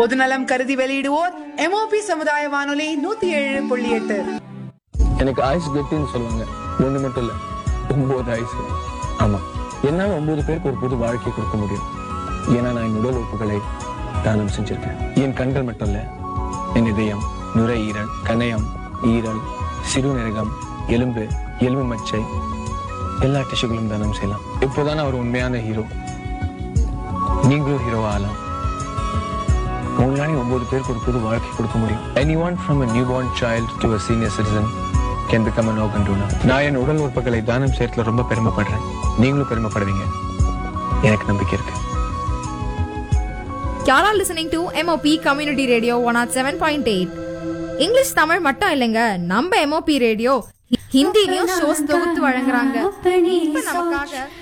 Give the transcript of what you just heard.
பொதுநலம் கருதி வெளியிடுவோர் எம்ஓபி சமுதாய வானொலி நூத்தி ஏழு புள்ளி எட்டு எனக்கு ஆயுசு கெட்டின்னு சொல்லுவாங்க ஒண்ணு மட்டும் இல்ல ஒன்பது ஆயுசு ஆமா என்னால ஒன்பது பேருக்கு ஒரு புது வாழ்க்கை கொடுக்க முடியும் ஏன்னா நான் என் உடல் உறுப்புகளை தானம் செஞ்சிருக்கேன் என் கண்கள் மட்டும் இல்ல என் இதயம் நுரையீரல் கணையம் ஈரல் சிறுநீரகம் எலும்பு எலும்பு மச்சை எல்லா டிஷ்யூகளும் தானம் செய்யலாம் இப்போதானே அவர் உண்மையான ஹீரோ நீங்களும் ஹீரோவா ஆகலாம் உங்களால ஒன்பது பேருக்கு ஒரு புது வாழ்க்கை கொடுக்க முடியும் anyone from a newborn child to a senior citizen can become an organ donor நான் என் உடல் உறுப்புகளை தானம் செய்யறதுல ரொம்ப பெருமைப்படுறேன் நீங்களும் பெருமைப்படுவீங்க எனக்கு நம்பிக்கை இருக்கு You're all listening to MOP Community Radio 107.8. English Tamil மட்டும் இல்லைங்க நம்ம MOP radio Hindi news shows தொகுத்து வழங்குறாங்க இப்ப நமக்காக